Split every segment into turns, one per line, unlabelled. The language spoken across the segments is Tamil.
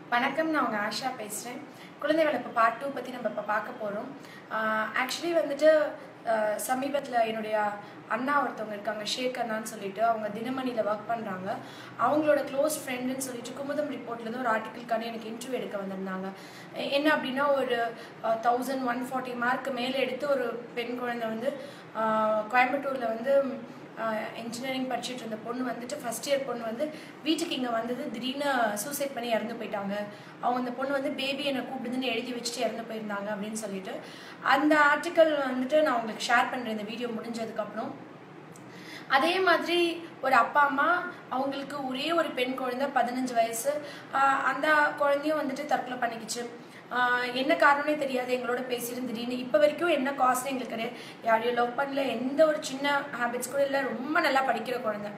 வணக்கம் நான் உங்கள் ஆஷா பேசுகிறேன் குழந்தை வளர்ப்பு பார்ட் டூ பற்றி நம்ம இப்போ பார்க்க போகிறோம் ஆக்சுவலி வந்துட்டு சமீபத்தில் என்னுடைய அண்ணா ஒருத்தவங்க இருக்காங்க ஷேக் அண்ணான்னு சொல்லிட்டு அவங்க தினமணியில் ஒர்க் பண்ணுறாங்க அவங்களோட க்ளோஸ் ஃப்ரெண்டுன்னு சொல்லிட்டு குமுதம் ரிப்போர்ட்லேருந்து ஒரு ஆர்டிக்கிள்கான எனக்கு இன்டர்வியூ எடுக்க வந்திருந்தாங்க எ- என்ன அப்படின்னா ஒரு தௌசண்ட் ஒன் ஃபார்ட்டி மார்க் மேலே எடுத்து ஒரு பெண் குழந்தை வந்து கோயம்புத்தூரில் வந்து இன்ஜினியரிங் படிச்சுட்டு இருந்த பொண்ணு வந்துட்டு ஃபர்ஸ்ட் இயர் பொண்ணு வந்து வீட்டுக்கு இங்கே வந்தது திடீர்னு சூசைட் பண்ணி இறந்து போயிட்டாங்க அவங்க அந்த பொண்ணு வந்து பேபி என்னை கூப்பிடுதுன்னு எழுதி வச்சுட்டு இறந்து போயிருந்தாங்க அப்படின்னு சொல்லிட்டு அந்த ஆர்டிக்கல் வந்துட்டு நான் உங்களுக்கு ஷேர் பண்ணுறேன் இந்த வீடியோ முடிஞ்சதுக்கப்புறம் அதே மாதிரி ஒரு அப்பா அம்மா அவங்களுக்கு ஒரே ஒரு பெண் குழந்தை பதினஞ்சு வயசு ஆஹ் அந்த குழந்தையும் வந்துட்டு தற்கொலை பண்ணிக்கிச்சு ஆஹ் என்ன காரணமே தெரியாது எங்களோட பேசியிருந்து திடீர்னு இப்போ வரைக்கும் என்ன காஸ்ட் எங்களுக்கு கிடையாது யாரையும் லவ் பண்ணல எந்த ஒரு சின்ன ஹேபிட்ஸ் கூட இல்லை ரொம்ப நல்லா படிக்கிற குழந்தை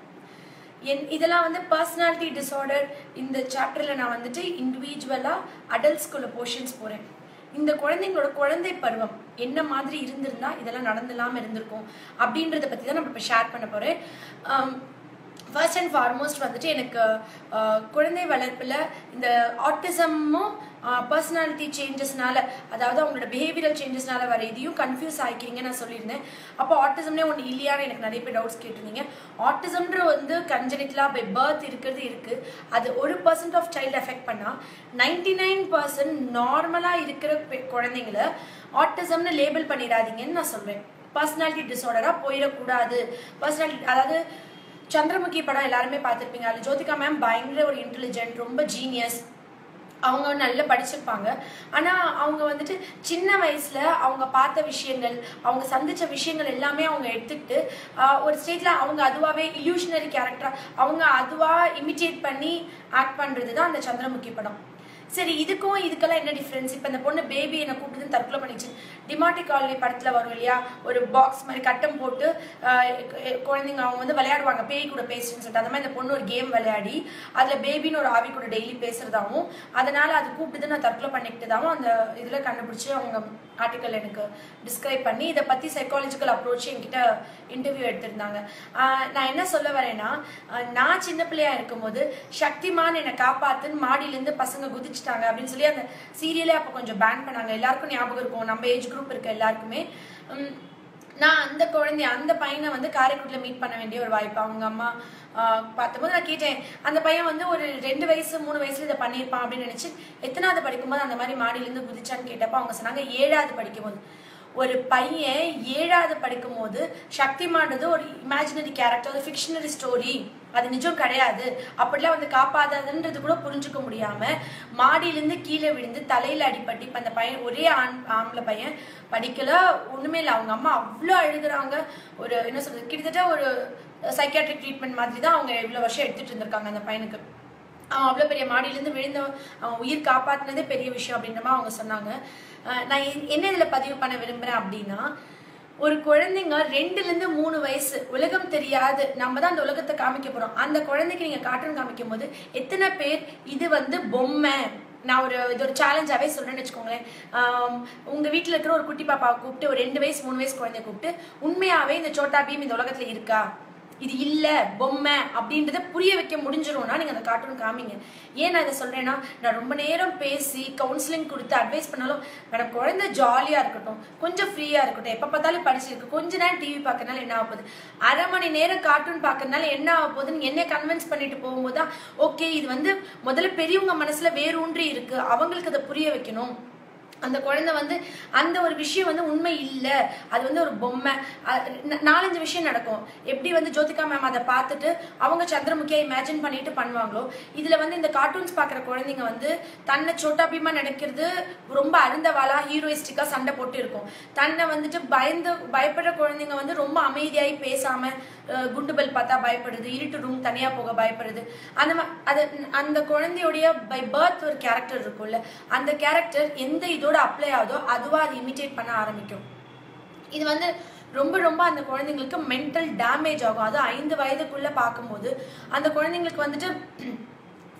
என் இதெல்லாம் வந்து பர்சனாலிட்டி டிஸார்டர் இந்த சாப்டரில் நான் வந்துட்டு இண்டிவிஜுவலாக அடல்ட்ஸ்குள்ள போர்ஷன்ஸ் போகிறேன் இந்த குழந்தைங்களோட குழந்தை பருவம் என்ன மாதிரி இருந்திருந்தா இதெல்லாம் நடந்துலாமல் இருந்திருக்கும் அப்படின்றத பற்றி தான் நம்ம இப்போ ஷேர் பண்ண போகிறேன் ஃபர்ஸ்ட் அண்ட் ஃபார்மோஸ்ட் வந்துட்டு எனக்கு அஹ், குழந்தை வளர்ப்பில் இந்த ஆட்டிசமும் பர்சனாலிட்டி சேஞ்சஸ்னால அதாவது அவங்களோட பிஹேவியரல் சேஞ்சஸ்னால வர இதையும் கன்ஃபியூஸ் ஆகிக்கிறீங்க நான் சொல்லியிருந்தேன் அப்போ ஆட்டிசம்னே ஒன்று இல்லையான்னு எனக்கு நிறைய பேர் டவுட்ஸ் கேட்டிருந்தீங்க ஆட்டிசம்ன்ற வந்து கன்ஜெனிட்லா பை பர்த் இருக்கிறது இருக்கு அது ஒரு பர்சன்ட் ஆஃப் சைல்டு எஃபெக்ட் பண்ணால் நைன்டி நைன் பர்சன்ட் நார்மலாக இருக்கிற பெ- குழந்தைங்கள ஆட்டிசம்னு லேபிள் பண்ணிடாதீங்கன்னு நான் சொல்வேன் பர்சனாலிட்டி டிஸார்டராக போயிடக்கூடாது பர்சனாலிட்டி அதாவது சந்திரமுகி படம் எல்லாருமே பார்த்துருப்பீங்க அதில் ஜோதிகா மேம் பயங்கர ஒரு இன்டெலிஜென்ட் ரொம்ப ஜீனியஸ் அவங்க நல்லா படிச்சிருப்பாங்க ஆனால் அவங்க வந்துட்டு சின்ன வயசில் அவங்க பார்த்த விஷயங்கள் அவங்க சந்திச்ச விஷயங்கள் எல்லாமே அவங்க எடுத்துக்கிட்டு ஆஹ், ஒரு ஸ்டேஜில் அவங்க அதுவாகவே இல்யூஷனரி கேரக்டராக அவங்க அதுவாக இமிட்டேட் பண்ணி ஆக்ட் பண்ணுறது தான் அந்த சந்திரமுகி படம் சரி இதுக்கும் இதுக்கெல்லாம் என்ன டிஃப்ரென்ஸ் இப்போ இந்த பொண்ணு பேபி என்னை கூப்பிட்டு தற்கொலை பண்ணிச்சு டிமாட்டி காலனி படத்தில் வரும் இல்லையா ஒரு பாக்ஸ் மாதிரி கட்டம் போட்டு ஆஹ், கு- குழந்தைங்க அவங்க வந்து விளையாடுவாங்க பேய் கூட பேசுன்னு சொல்லிட்டு அந்த மாதிரி இந்த பொண்ணு ஒரு கேம் விளையாடி அதில் பேபின்னு ஒரு ஆவி கூட டெய்லி பேசுறதாவும் அதனால அது கூப்பிட்டு நான் தற்கொலை பண்ணிக்கிட்டதாகவும் அந்த இதில் கண்டுபிடிச்சி அவங்க ஆர்டிக்கல் எனக்கு டிஸ்கிரைப் பண்ணி இதை பற்றி சைக்காலஜிக்கல் அப்ரோச் என்கிட்ட இன்டர்வியூ எடுத்திருந்தாங்க ஆஹ், நான் என்ன சொல்ல வரேன்னா ஆஹ், நான் சின்ன பிள்ளையா இருக்கும்போது சக்திமான் என்னை காப்பாத்துன்னு மாடியிலேருந்து பசங்க குதிச்சிட்டாங்க அப்படின்னு சொல்லி அந்த சீரியலே அப்போ கொஞ்சம் பேன் பண்ணாங்க எல்லாருக்கும் ஞாபகம் இருக்கும் நம்ம ஏஜ் குரூப் இருக்க எல்லாருக்குமே உம், நான் அந்த குழந்தைய அந்த பையனை வந்து காரைக்குடியில் மீட் பண்ண வேண்டிய ஒரு வாய்ப்பு அவங்க அம்மா ஆஹ், பார்த்தபோது நான் கேட்டேன் அந்த பையன் வந்து ஒரு ரெண்டு வயசு மூணு வயசுல இதை பண்ணியிருப்பான் அப்படின்னு நினைச்சு எத்தனாவது படிக்கும்போது அந்த மாதிரி மாடியிலேருந்து குதிச்சான்னு கேட்டப்போ அவங்க சொன்னாங்க ஏழாவது படிக்கும்போது ஒரு பையன் ஏழாவது படிக்கும்போது சக்திமானது ஒரு இமேஜினரி கேரக்டர் ஒரு ஃபிக்ஷனரி ஸ்டோரி அது நிஜம் கிடையாது அப்படிலாம் வந்து காப்பாதாதுன்றது கூட புரிஞ்சுக்க முடியாம மாடியிலேருந்து கீழே விழுந்து தலையில அடிபட்டு இப்ப அந்த பையன் ஒரே ஆண் ஆம்பளை பையன் படிக்கல ஒண்ணுமே இல்லை அவங்க அம்மா அவ்வளோ அழுகுறாங்க ஒரு என்ன சொல்றது கிட்டத்தட்ட ஒரு சைக்காட்ரிக் ட்ரீட்மெண்ட் மாதிரி தான் அவங்க இவ்வளோ வருஷம் எடுத்துட்டு இருந்திருக்காங்க அந்த பையனுக்கு அவன் அவ்வளோ பெரிய மாடியிலேருந்து விழுந்த அவன் உயிர் காப்பாற்றினதே பெரிய விஷயம் அப்படின்ற மாதிரி அவங்க சொன்னாங்க அஹ் நான் எ- என்ன இதில் பதிவு பண்ண விரும்புகிறேன் அப்படின்னா ஒரு குழந்தைங்க ரெண்டுலேருந்து மூணு வயசு உலகம் தெரியாது நம்ம தான் அந்த உலகத்தை காமிக்க போகிறோம் அந்த குழந்தைக்கு நீங்கள் கார்ட்டூன் காமிக்கும் போது எத்தனை பேர் இது வந்து பொம்மை நான் ஒரு இது ஒரு சேலஞ்சாகவே சொல்கிறேன்னு வச்சுக்கோங்களேன் ஆம், உங்க வீட்டில் இருக்கிற ஒரு குட்டி பாப்பாவை கூப்பிட்டு ஒரு ரெண்டு வயசு மூணு வயசு குழந்தைய கூப்பிட்டு உண்மையாகவே இந்த சோட்டா பீம் இந்த உலகத்தில் இருக்கா இது இல்ல பொம்மை அப்படின்றத புரிய வைக்க முடிஞ்சிரும்னா நீங்க அந்த கார்ட்டூன் காமிங்க ஏன் நான் இதை சொல்றேன்னா நான் ரொம்ப நேரம் பேசி கவுன்சிலிங் கொடுத்து அட்வைஸ் பண்ணாலும் மேடம் குழந்தை ஜாலியா இருக்கட்டும் கொஞ்சம் ஃப்ரீயா இருக்கட்டும் எப்ப பார்த்தாலும் படிச்சிருக்கு கொஞ்ச நேரம் டிவி பார்க்கறனால என்ன ஆக போகுது அரை மணி நேரம் கார்ட்டூன் பார்க்கறனால என்ன ஆக போகுதுன்னு என்ன கன்வின்ஸ் பண்ணிட்டு போகும்போது தான் ஓகே இது வந்து முதல்ல பெரியவங்க மனசுல வேரூன்றி இருக்கு அவங்களுக்கு அதை புரிய வைக்கணும் அந்த குழந்தை வந்து அந்த ஒரு விஷயம் வந்து உண்மை இல்லை அது வந்து ஒரு பொம்மை அ- ந- நாலஞ்சு விஷயம் நடக்கும் எப்படி வந்து ஜோதிகா மேம் அதை பார்த்துட்டு அவங்க சந்திரமுகியா இமேஜின் பண்ணிட்டு பண்ணுவாங்களோ இதுல வந்து இந்த கார்ட்டூன்ஸ் பார்க்குற குழந்தைங்க வந்து தன்னை சோட்டா பீமா நினைக்கிறது ரொம்ப அருந்தவாளா ஹீரோயிஸ்டிக்கா சண்டை போட்டு இருக்கும் தன்னை வந்துட்டு பயந்து பயப்படுற குழந்தைங்க வந்து ரொம்ப அமைதியாகி பேசாம அஹ், குண்டு பெல் பார்த்தா பயப்படுது இருட்டு ரூம் தனியா போக பயப்படுது அந்த மா- அது அந்த குழந்தையுடைய பை பர்த் ஒரு கேரக்டர் இருக்கும்ல அந்த கேரக்டர் எந்த இதோட அப்ளை ஆகுதோ அதுவா அது இமிட்டேட் பண்ண ஆரம்பிக்கும் இது வந்து ரொம்ப ரொம்ப அந்த குழந்தைங்களுக்கு மென்டல் டேமேஜ் ஆகும் அது ஐந்து வயதுக்குள்ள பார்க்கும்போது அந்த குழந்தைங்களுக்கு வந்துட்டு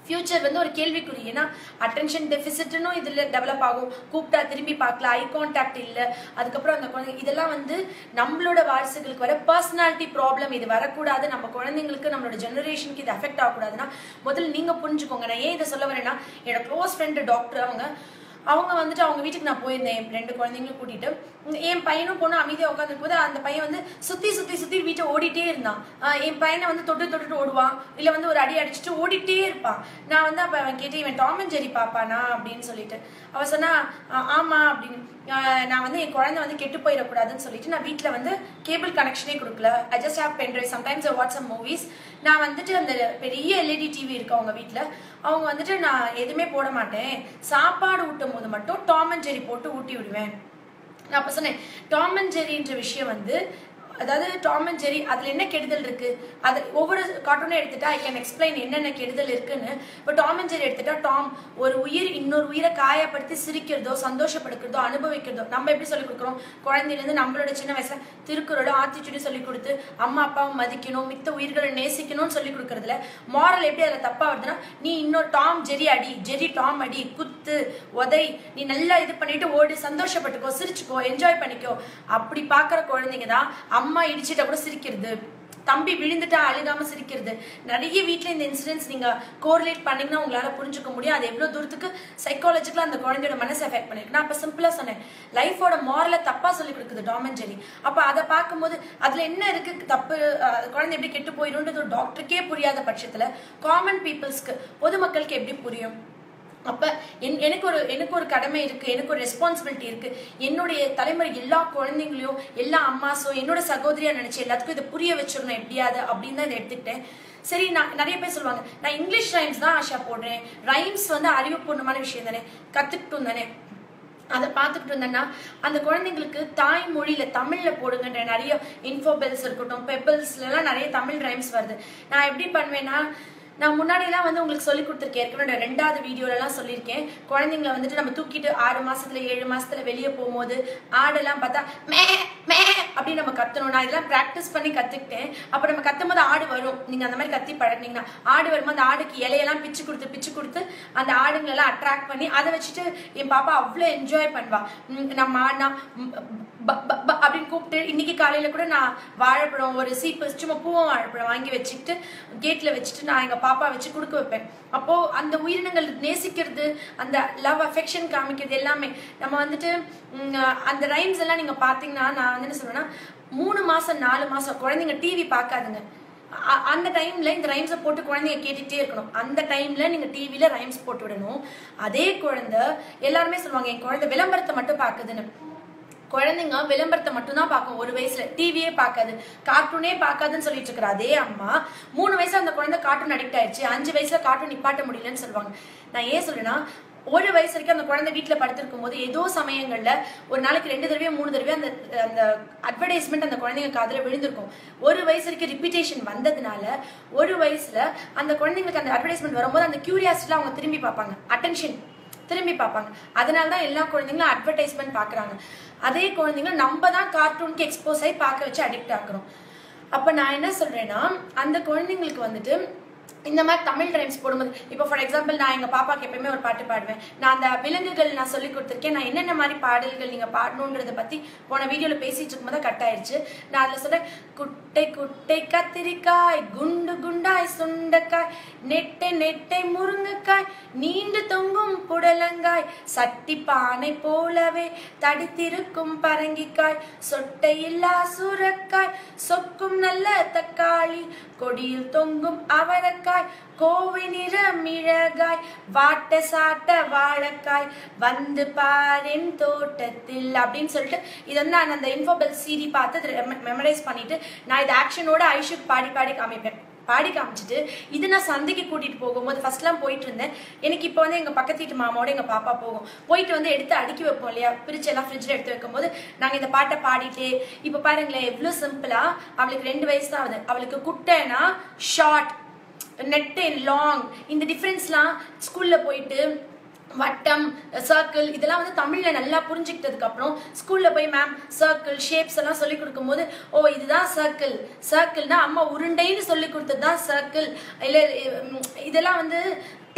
ஃபியூச்சர் வந்து ஒரு கேள்விக்குறி ஏன்னா அட்டென்ஷன் டெபிசிட்னும் இதில் டெவலப் ஆகும் கூப்பிட்டா திரும்பி பார்க்கல ஐ கான்டாக்ட் இல்லை அதுக்கப்புறம் அந்த குழந்தை இதெல்லாம் வந்து நம்மளோட வாரிசுகளுக்கு வர பர்சனாலிட்டி ப்ராப்ளம் இது வரக்கூடாது நம்ம குழந்தைங்களுக்கு நம்மளோட ஜெனரேஷனுக்கு இது அஃபெக்ட் ஆகக்கூடாதுன்னா முதல்ல நீங்க புரிஞ்சுக்கோங்க நான் ஏன் இதை சொல்ல வரேன்னா என்னோட க்ளோஸ் ஃப்ரெண்டு டாக்டர் அவங்க அவங்க வந்துட்டு அவங்க வீட்டுக்கு நான் போயிருந்தேன் என் ரெண்டு குழந்தைங்களும் கூட்டிட்டு என் பையனும் பொண்ணு அமைதியாக உட்காந்துருக்கும் போது அந்த பையன் வந்து சுத்தி சுத்தி சுத்தி வீட்டை ஓடிட்டே இருந்தான் ஆஹ் என் பையனை வந்து தொட்டு தொட்டுட்டு ஓடுவான் இல்ல வந்து ஒரு அடி அடிச்சுட்டு ஓடிட்டே இருப்பான் நான் வந்து அப்ப அவன் கேட்டு இவன் டாம் அண்ட் ஜெரி பாப்பானா அப்படின்னு சொல்லிட்டு அவ சொன்னா "ஆ- ஆமா அப்படின்னு ஆஹ் நான் வந்து என் குழந்தை வந்து கெட்டு போயிடக்கூடாதுன்னு சொல்லிட்டு நான் வீட்டில் வந்து கேபிள் கனெக்ஷனே கொடுக்கல I just have pen drive sometimes WhatsApp movies நான் வந்துட்டு அந்த பெரிய எல்இடி டிவி இருக்கு அவங்க வீட்டில் அவங்க வந்துட்டு நான் எதுவுமே போட மாட்டேன் சாப்பாடு ஊட்டும் போது மட்டும் டாம் அண்ட் ஜெரி போட்டு ஊட்டி விடுவேன் நான் அப்ப சொன்னேன் டாம் அண்ட் ஜெரின்ற விஷயம் வந்து அதாவது டாம் அண்ட் ஜெரி அதுல என்ன கெடுதல் இருக்கு அது ஒவ்வொரு கார்ட்டூனும் எடுத்துட்டா ஐ கேன் எக்ஸ்பிளைன் என்னென்ன கெடுதல் இருக்குன்னு இப்போ டாம் அண்ட் ஜெரி எடுத்துட்டா டாம் ஒரு உயிர் இன்னொரு உயிரை காயப்படுத்தி சிரிக்கிறதோ சந்தோஷப்படுக்கிறதோ அனுபவிக்கிறதோ நம்ம எப்படி சொல்லி கொடுக்குறோம் குழந்தையிலேருந்து நம்மளோட சின்ன வயசுல திருக்குறளோ ஆத்திச்சுடி சொல்லி கொடுத்து அம்மா அப்பாவை மதிக்கணும் மித்த உயிர்களை நேசிக்கணும்னு சொல்லி கொடுக்கறதுல மாரல் எப்படி அதில் தப்பா வருதுன்னா நீ இன்னொரு டாம் ஜெரி அடி ஜெரி டாம் அடி குத்து உதை நீ நல்லா இது பண்ணிட்டு ஓடி சந்தோஷப்பட்டுக்கோ சிரிச்சுக்கோ என்ஜாய் பண்ணிக்கோ அப்படி பார்க்குற குழந்தைங்க தான் அம்மா இடிச்சிட்டா கூட சிரிக்கிறது தம்பி விழுந்துட்டா அழுகாம சிரிக்கிறது நிறைய வீட்ல இந்த இன்சிடென்ட்ஸ் நீங்க கோரிலேட் பண்ணீங்கன்னா உங்களால புரிஞ்சுக்க முடியும் அது எவ்வளவு தூரத்துக்கு சைக்காலஜிக்கலா அந்த குழந்தையோட மனசை எஃபெக்ட் பண்ணிருக்கு நான் அப்ப சிம்பிளா சொன்னேன் லைஃபோட மாரல தப்பா சொல்லி கொடுக்குது டாம் அண்ட் ஜெரி அப்ப அதை பார்க்கும்போது அதுல என்ன இருக்கு தப்பு அஹ், குழந்தை எப்படி கெட்டு போயிடும்ன்றது ஒரு டாக்டருக்கே புரியாத பட்சத்துல காமன் பீப்புள்ஸ்க்கு பொதுமக்களுக்கு எப்படி புரியும் அப்ப என் எனக்கு ஒரு எனக்கு ஒரு கடமை இருக்கு எனக்கு ஒரு ரெஸ்பான்சிபிலிட்டி இருக்கு என்னுடைய தலைமுறை எல்லா குழந்தைங்களையும் எல்லா அம்மாஸோ என்னோட சகோதரியா நினைச்சு எல்லாத்துக்கும் இதை புரிய வச்சிடணும் எப்படியாவது அப்படின்னு தான் இதை எடுத்துக்கிட்டேன் சரி நான் நிறைய பேர் சொல்லுவாங்க நான் இங்கிலீஷ் ரைம்ஸ் தான் ஆஷா போடுறேன் ரைம்ஸ் வந்து அறிவுபூர்ணமான விஷயம் தானே கத்துக்கிட்டும் தானே அதை பார்த்துக்கிட்டு இருந்தேன்னா அந்த குழந்தைங்களுக்கு தாய்மொழியில தமிழ்ல போடுங்கன்ற நிறைய இன்ஃபோபெல்ஸ் இருக்கட்டும் பெப்பிள்ஸ்ல எல்லாம் நிறைய தமிழ் ரைம்ஸ் வருது நான் எப்படி பண்ணுவேன்னா நான் முன்னாடி எல்லாம் வந்து உங்களுக்கு சொல்லி கொடுத்துருக்கேன் ஏற்கனவே ரெண்டாவது வீடியோல எல்லாம் சொல்லியிருக்கேன் குழந்தைங்களை வந்துட்டு நம்ம தூக்கிட்டு ஆறு மாசத்துல ஏழு மாசத்துல வெளியே போகும்போது ஆடெல்லாம் பார்த்தா மே மே அப்படின்னு நம்ம கத்தணும் நான் இதெல்லாம் ப்ராக்டிஸ் பண்ணி கத்துக்கிட்டேன் அப்ப நம்ம கத்தும் போது ஆடு வரும் நீங்க அந்த மாதிரி கத்தி பழகினீங்கன்னா ஆடு வரும்போது அந்த ஆடுக்கு இலையெல்லாம் பிச்சு கொடுத்து பிச்சு கொடுத்து அந்த ஆடுங்களை எல்லாம் அட்ராக்ட் பண்ணி அதை வச்சுட்டு என் பாப்பா அவ்வளோ என்ஜாய் பண்ணுவா உம் நம்ம ஆடினா உம் ப- ப- ப- அப்படின்னு கூப்பிட்டு இன்னைக்கு காலையில கூட நான் வாழைப்பழம் ஒரு சீப்பு சும்மா பூவம் வாழைப்பழம் வாங்கி வச்சுக்கிட்டு கேட்ல வச்சுட்டு நான் எங்க பாப்பா வச்சு கொடுக்க வைப்பேன் அப்போ அந்த உயிரினங்கள் நேசிக்கிறது அந்த லவ் அஃபெக்ஷன் காமிக்கிறது எல்லாமே நம்ம வந்துட்டு உம், அந்த ரைம்ஸ் எல்லாம் நீங்க பாத்தீங்கன்னா நான் வந்து என்ன சொல்றேன்னா மூணு மாசம் நாலு மாசம் குழந்தைங்க டிவி பார்க்காதுங்க அ- அந்த டைம்ல இந்த ரைம்ஸை போட்டு குழந்தைங்க கேட்டுட்டே இருக்கணும் அந்த டைம்ல நீங்க டிவில ரைம்ஸ் போட்டு விடணும் அதே குழந்தை எல்லாருமே சொல்லுவாங்க என் குழந்தை விளம்பரத்தை மட்டும் பாக்குதுன்னு குழந்தைங்க விளம்பரத்தை மட்டும்தான் பார்க்கும் ஒரு வயசுல டிவியே பார்க்காது கார்ட்டூனே பார்க்காதுன்னு சொல்லிட்டு இருக்கிற அதே அம்மா மூணு வயசுல அந்த குழந்தை கார்ட்டூன் அடிக்ட் ஆயிடுச்சு அஞ்சு வயசுல கார்ட்டூன் நிப்பாட்ட முடியலன்னு சொல்லுவாங்க நான் ஏன் சொல்றேன்னா ஒரு வயசு வரைக்கும் அந்த குழந்தை வீட்டுல படுத்திருக்கும் போது ஏதோ சமயங்கள்ல ஒரு நாளைக்கு ரெண்டு தடவையோ மூணு தடவையோ அந்த அந்த அட்வர்டைஸ்மெண்ட் அந்த குழந்தைங்க காதுல விழுந்திருக்கும் ஒரு வயசு வரைக்கும் ரிப்பீட்டேஷன் வந்ததுனால ஒரு வயசுல அந்த குழந்தைங்களுக்கு அந்த அட்வர்டைஸ்மெண்ட் வரும்போது அந்த கியூரியாசிட்டில அவங்க திரும்பி பார்ப்பாங்க அட்டென்ஷன் திரும்பி பார்ப்பாங்க அதனால தான் எல்லா குழந்தைங்களும் அட்வர்டைஸ்மெண்ட் பார்க்குறாங்க அதே குழந்தைங்க நம்ம தான் கார்ட்டூனுக்கு எக்ஸ்போஸ் ஆகி பார்க்க வச்சு அடிக்ட் ஆக்குறோம் அப்போ நான் என்ன சொல்றேன்னா அந்த குழந்தைங்களுக்கு வந்துட்டு இந்த மாதிரி தமிழ் ரைம்ஸ் போடும்போது இப்போ ஃபார் எக்ஸாம்பிள் நான் எங்க பாப்பாக்கு எப்பயுமே ஒரு பாட்டு பாடுவேன் நான் அந்த விலங்குகள் நான் சொல்லி கொடுத்துருக்கேன் நான் என்னென்ன மாதிரி பாடல்கள் நீங்க பாடணுன்றத பத்தி போன வீடியோல பேசிட்டு இருக்கும்போது கட் ஆயிருச்சு நான் அதுல சொல்றேன் குட்டை குட்டை கத்திரிக்காய் குண்டு குண்டாய் சுண்டைக்காய் நெட்டை நெட்டை முருங்கைக்காய் நீண்டு தொங்கும் புடலங்காய் சட்டி பானை போலவே தடித்திருக்கும் பரங்கிக்காய் சொட்டையில்லா சுரக்காய் சொக்கும் நல்ல தக்காளி கொடியில் தொங்கும் அவரைக்காய் கோவை நிற மிளகாய் வாட்ட சாட்ட வாழைக்காய் வந்து பாரின் தோட்டத்தில் அப்படின்னு சொல்லிட்டு இது வந்து நான் அந்த இன்ஃபோபெல் சீரி பார்த்து மெமரைஸ் பண்ணிட்டு நான் இது ஆக்ஷனோட ஐஷுக்கு பாடி பாடி காமிப்பேன் பாடி காமிச்சிட்டு இது நான் சந்தைக்கு கூட்டிட்டு போகும்போது ஃபர்ஸ்ட்லாம் போயிட்டு இருந்தேன் எனக்கு இப்போ வந்து எங்க பக்கத்து வீட்டு மாமாவோட எங்க பாப்பா போகும் போயிட்டு வந்து எடுத்து அடுக்கி வைப்போம் இல்லையா பிரிச்சு எல்லாம் ஃப்ரிட்ஜில் எடுத்து வைக்கும்போது நாங்க இந்த பாட்டை பாடிட்டே இப்போ பாருங்களேன் எவ்வளவு சிம்பிளா அவளுக்கு ரெண்டு வயசு தான் ஆகுது அவளுக்கு குட்டைனா ஷார்ட் நெட் லாங் இந்த டிஃப்ரென்ஸ்லாம் ஸ்கூல்ல போயிட்டு வட்டம் சர்க்கிள் இதெல்லாம் வந்து தமிழ்ல நல்லா புரிஞ்சுக்கிட்டதுக்கு அப்புறம் ஸ்கூல்ல போய் மேம் சர்க்கிள் ஷேப்ஸ் எல்லாம் சொல்லி கொடுக்கும்போது ஓ இதுதான் சர்க்கிள் சர்க்கிள்னா அம்மா உருண்டைன்னு சொல்லி கொடுத்தது தான் சர்க்கிள் இல்ல உம், இதெல்லாம் வந்து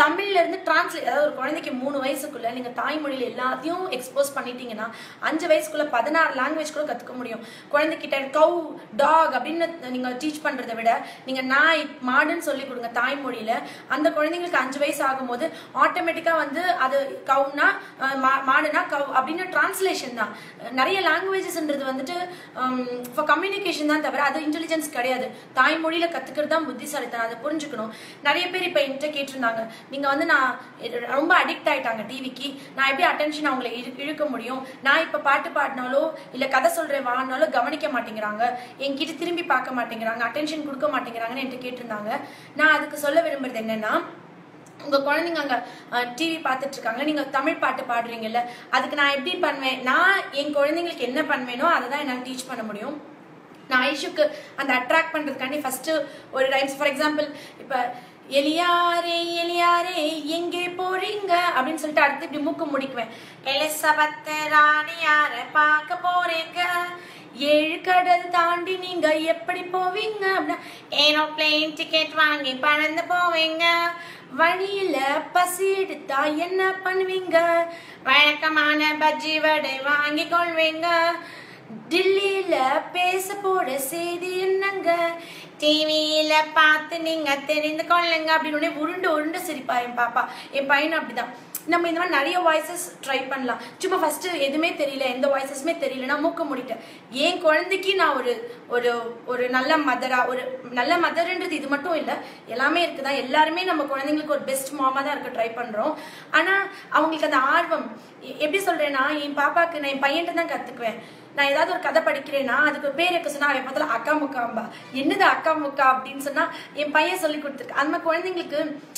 தமிழ்ல இருந்து டிரான்ஸ்லேட் அதாவது ஒரு குழந்தைக்கு மூணு வயசுக்குள்ள நீங்க தாய்மொழியில எல்லாத்தையும் எக்ஸ்போஸ் பண்ணிட்டீங்கன்னா அஞ்சு வயசுக்குள்ள பதினாறு லாங்குவேஜ் கூட கத்துக்க முடியும் குழந்தைகிட்ட கவு டாக் அப்படின்னு நீங்க டீச் பண்றதை விட நீங்க நாய் மாடுன்னு சொல்லி கொடுங்க தாய்மொழியில அந்த குழந்தைங்களுக்கு அஞ்சு வயசு ஆகும்போது ஆட்டோமேட்டிக்கா வந்து அது கவுனா அஹ், மா- மாடுனா கவ் அப்படின்னு டிரான்ஸ்லேஷன் தான் நிறைய லாங்குவேஜஸ்ன்றது வந்துட்டு ஃபார் கம்யூனிகேஷன் தான் தவிர அது இன்டெலிஜென்ஸ் கிடையாது தாய்மொழியில கத்துக்கிறது தான் புத்திசாலித்தனம் அதை புரிஞ்சுக்கணும் நிறைய பேர் இப்ப என்கிட்ட கேட்டிருந்தாங்க நீங்க வந்து நான் ரொம்ப அடிக்ட் ஆயிட்டாங்க டிவிக்கு நான் எப்படி அட்டென்ஷன் அவங்களை இழு- இழுக்க முடியும் நான் இப்ப பாட்டு பாடினாலோ இல்ல கதை சொல்றேன் வானாலோ கவனிக்க மாட்டேங்கிறாங்க என்கிட்ட திரும்பி பார்க்க மாட்டேங்கிறாங்க அட்டென்ஷன் கொடுக்க மாட்டேங்கிறாங்கன்னு என்கிட்ட கேட்டிருந்தாங்க நான் அதுக்கு சொல்ல விரும்புறது என்னன்னா உங்க குழந்தைங்க அங்க டிவி பார்த்துட்டு இருக்காங்க நீங்க தமிழ் பாட்டு பாடுறீங்கல்ல அதுக்கு நான் எப்படி பண்ணுவேன் நான் என் குழந்தைங்களுக்கு என்ன பண்ணுவேனோ அதை தான் என்னால் டீச் பண்ண முடியும் நான் ஐஷுக்கு அந்த அட்ராக்ட் பண்றதுக்காண்டி ஃபர்ஸ்ட் ஒரு ரைம்ஸ் ஃபார் எக்ஸாம்பிள் இப்ப எலியாரே எலியாரே எங்கே போறீங்க அப்படின்னு சொல்லிட்டு அடுத்து இப்படி மூக்கு முடிக்குவேன் எலிசபெத் ராணியார பார்க்க போறீங்க ஏழு கடல் தாண்டி நீங்க எப்படி போவீங்க அப்படின்னா ஏரோப்ளேன் டிக்கெட் வாங்கி பறந்து போவீங்க வழியில பசி எடுத்தா என்ன பண்ணுவீங்க வழக்கமான பஜ்ஜி வடை வாங்கி கொள்வீங்க டில்லியில பேச போட செய்தி என்னங்க டிவியில பார்த்து நீங்க தெரிந்து கொள்ளுங்க அப்படின்னு உடனே உருண்டு உருண்டு சிரிப்பா என் பாப்பா என் பையனும் அப்படிதான் நம்ம இந்த மாதிரி நிறைய வாய்ஸஸ் ட்ரை பண்ணலாம் சும்மா ஃபர்ஸ்ட் எதுவுமே தெரியல எந்த வாய்ஸஸுமே தெரியல நான் மூக்க மூடிட்டேன் என் குழந்தைக்கு நான் ஒரு ஒரு ஒரு நல்ல மதரா ஒரு நல்ல மதர்ன்றது இது மட்டும் இல்லை எல்லாமே இருக்குதான் எல்லாருமே நம்ம குழந்தைங்களுக்கு ஒரு பெஸ்ட் மாமா தான் இருக்க ட்ரை பண்றோம் ஆனா அவங்களுக்கு அந்த ஆர்வம் எ- எப்படி சொல்றேன்னா என் பாப்பாக்கு நான் என் பையன்கிட்ட தான் கத்துக்குவேன் நான் ஏதாவது ஒரு கதை படிக்கிறேன்னா அதுக்கு பேர் இருக்க சொன்னா அவன் பார்த்தாலும் அக்கா முக்காம்பா என்னது அக்கா முக்கா அப்படின்னு சொன்னா என் பையன் சொல்லி கொடுத்துருக்கு அந்த மாதிரி குழந்தைங்களுக்கு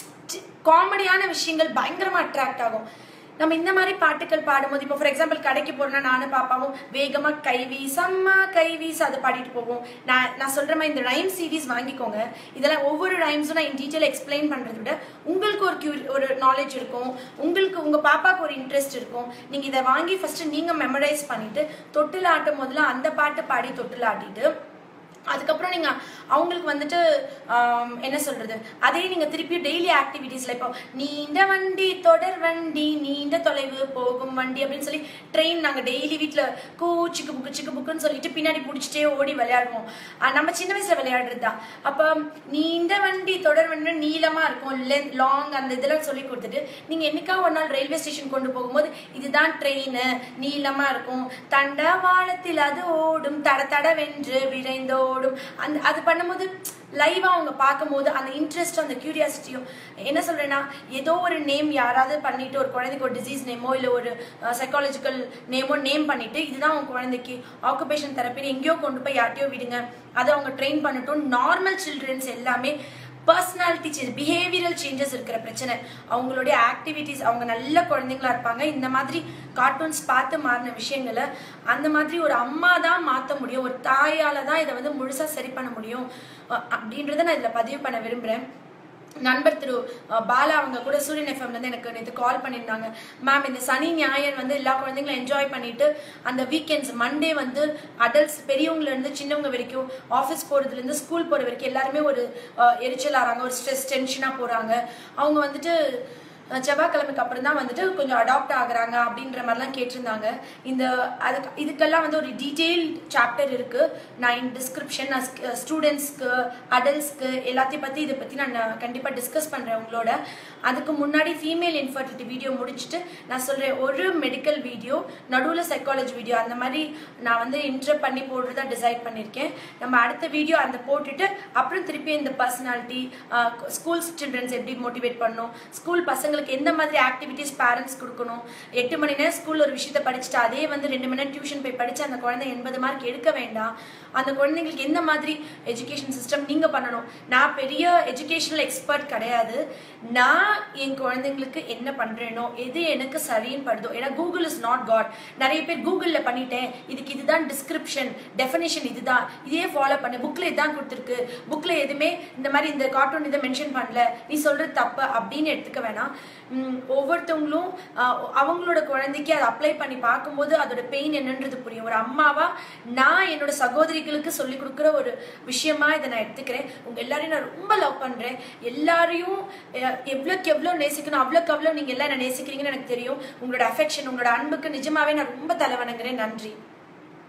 காமெடியான விஷயங்கள் பயங்கரமா அட்ராக்ட் ஆகும் நம்ம இந்த மாதிரி பாட்டுகள் பாடும்போது இப்போ ஃபார் எக்ஸாம்பிள் கடைக்கு போறோம்னா நானும் பாப்பாவும் வேகமா கைவீஸ் அம்மா கைவீஸ் அதை பாடிட்டு போவோம் நான் நான் சொல்ற மாதிரி இந்த ரைம் சீரிஸ் வாங்கிக்கோங்க இதெல்லாம் ஒவ்வொரு ரைம்ஸும் நான் இன் டீட்டெயில் எக்ஸ்பிளைன் பண்றதை விட உங்களுக்கு ஒரு கியூ ஒரு நாலேஜ் இருக்கும் உங்களுக்கு உங்க பாப்பாக்கு ஒரு இன்ட்ரெஸ்ட் இருக்கும் நீங்க இதை வாங்கி ஃபர்ஸ்ட் நீங்க மெமரைஸ் பண்ணிட்டு தொட்டில் ஆட்டும் போதுல அந்த பாட்டு பாடி தொட்டில் ஆட்டிட்டு அதுக்கப்புறம் நீங்க அவங்களுக்கு வந்துட்டு ஆம், என்ன சொல்றது அதே நீங்க திருப்பி டெய்லி ஆக்டிவிட்டீஸ்ல இப்போ நீண்ட வண்டி தொடர் வண்டி நீண்ட தொலைவு போகும் வண்டி அப்படின்னு சொல்லி ட்ரெயின் நாங்க டெய்லி வீட்ல கூ சிக்கு புக்கு சிக்கு புக்குன்னு சொல்லிட்டு பின்னாடி பிடிச்சிட்டே ஓடி விளையாடுவோம் ஆஹ் நம்ம சின்ன வயசுல விளையாடுறது தான் அப்ப நீண்ட வண்டி தொடர் வண்டி நீளமா இருக்கும் லாங் அந்த இதெல்லாம் சொல்லி கொடுத்துட்டு நீங்க என்னைக்கா ஒரு நாள் ரயில்வே ஸ்டேஷன் கொண்டு போகும்போது இதுதான் ட்ரெயின் நீளமா இருக்கும் தண்டவாளத்தில் அது ஓடும் தட தட வென்று விரைந்தோடும் அந்த அது பண்ணும்போது லைவா அவங்க பார்க்கும்போது அந்த இன்ட்ரெஸ்ட் அந்த கியூரியாசிட்டியும் என்ன சொல்றேன்னா ஏதோ ஒரு நேம் யாராவது பண்ணிட்டு ஒரு குழந்தைக்கு ஒரு டிசீஸ் நேமோ இல்ல ஒரு சைக்காலஜிக்கல் நேமோ நேம் பண்ணிட்டு இதுதான் உங்க குழந்தைக்கு ஆக்குபேஷன் தெரப்பின்னு எங்கேயோ கொண்டு போய் யார்ட்டையோ விடுங்க அதை அவங்க ட்ரெயின் பண்ணட்டும் நார்மல் சில்ட்ரன்ஸ் எல்லாமே பர்சனாலிட்டி சேஞ்ச் பிஹேவியரல் சேஞ்சஸ் இருக்கிற பிரச்சனை அவங்களுடைய ஆக்டிவிட்டிஸ் அவங்க நல்ல குழந்தைங்களா இருப்பாங்க இந்த மாதிரி கார்ட்டூன்ஸ் பார்த்து மாறின விஷயங்களை அந்த மாதிரி ஒரு அம்மா தான் மாற்ற முடியும் ஒரு தாயால தான் இதை வந்து முழுசா சரி பண்ண முடியும் அஹ் அப்படின்றத நான் இதில் பதிவு பண்ண விரும்புகிறேன் நண்பர் திரு அஹ், பாலா அவங்க கூட சூரியன் எஃப்எம்ல இருந்து எனக்கு நேற்று கால் பண்ணியிருந்தாங்க மேம் இந்த சனி ஞாயிறு வந்து எல்லா குழந்தைங்களும் என்ஜாய் பண்ணிட்டு அந்த வீக்கெண்ட்ஸ் மண்டே வந்து அடல்ட்ஸ் பெரியவங்கல இருந்து சின்னவங்க வரைக்கும் ஆஃபீஸ் போறதுல இருந்து ஸ்கூல் போற வரைக்கும் எல்லாருமே ஒரு அஹ், எரிச்சல் ஆறாங்க ஒரு ஸ்ட்ரெஸ் டென்ஷனா போறாங்க அவங்க வந்துட்டு அஹ், செவ்வாய்க்கிழமைக்கு அப்புறம் தான் வந்துட்டு கொஞ்சம் அடாப்ட் ஆகுறாங்க அப்படின்ற மாதிரிலாம் கேட்டிருந்தாங்க இந்த அதுக்கு இதுக்கெல்லாம் வந்து ஒரு டீட்டெயில் சாப்டர் இருக்கு நான் இன் டிஸ்கிரிப்ஷன் நான் ஸ்டூடெண்ட்ஸ்க்கு அடல்ட்ஸ்க்கு எல்லாத்தையும் பத்தி இதை பத்தி நான் கண்டிப்பா டிஸ்கஸ் பண்றேன் உங்களோட அதுக்கு முன்னாடி ஃபீமேல் இன்ஃபர்டிலிட்டி வீடியோ முடிச்சுட்டு நான் சொல்றேன் ஒரு மெடிக்கல் வீடியோ நடுவில் சைக்காலஜி வீடியோ அந்த மாதிரி நான் வந்து இன்டர் பண்ணி போடுறதா டிசைட் பண்ணியிருக்கேன் நம்ம அடுத்த வீடியோ அந்த போட்டுட்டு அப்புறம் திருப்பி இந்த பர்சனாலிட்டி ஸ்கூல்ஸ் சில்ட்ரன்ஸ் எப்படி மோட்டிவேட் பண்ணணும் ஸ்கூல் பசங்களுக்கு எந்த மாதிரி ஆக்டிவிட்டிஸ் பேரண்ட்ஸ் கொடுக்கணும் எட்டு மணி நேரம் ஸ்கூல்ல ஒரு விஷயத்த படிச்சுட்டு அதே வந்து ரெண்டு மணி நேரம் டியூஷன் போய் படிச்சு அந்த குழந்தை எண்பது மார்க் எடுக்க வேண்டாம் அந்த குழந்தைங்களுக்கு எந்த மாதிரி எஜுகேஷன் சிஸ்டம் நீங்க பண்ணணும் நான் பெரிய எஜுகேஷனல் எக்ஸ்பர்ட் கிடையாது நான் என் குழந்தைங்களுக்கு என்ன பண்றேனோ எது எனக்கு சரின்னு படுதோ ஏன்னா கூகுள் இஸ் நாட் காட் நிறைய பேர் கூகுள்ல பண்ணிட்டேன் இதுக்கு இதுதான் டிஸ்கிரிப்ஷன் டெஃபினேஷன் இதுதான் இதே ஃபாலோ பண்ணு புக்ல இதுதான் கொடுத்துருக்கு புக்ல எதுவுமே இந்த மாதிரி இந்த கார்ட்டூன் இதை மென்ஷன் பண்ணல நீ சொல்றது தப்பு அப்படின்னு எடுத்துக்க வேணாம் ம், ஒவ்வொருத்தவங்களும் ஆஹ், அவங்களோட குழந்தைக்கு அதை அப்ளை பண்ணி பார்க்கும்போது அதோட பெயின் என்னன்றது புரியும் ஒரு அம்மாவா நான் என்னோட சகோதரிகளுக்கு சொல்லி கொடுக்குற ஒரு விஷயமா இதை நான் எடுத்துக்கிறேன் உங்க எல்லாரையும் நான் ரொம்ப லவ் பண்றேன் எல்லாரையும் அஹ், எவ்வளவுக்கு எவ்வளவு நேசிக்கணும் அவ்வளோக்கு அவ்வளோ நீங்க எல்லாம் என்ன நேசிக்கிறீங்கன்னு எனக்கு தெரியும் உங்களோட அஃபெக்ஷன் உங்களோட அன்புக்கு நிஜமாவே நான் ரொம்ப தலை வணங்குறேன் நன்றி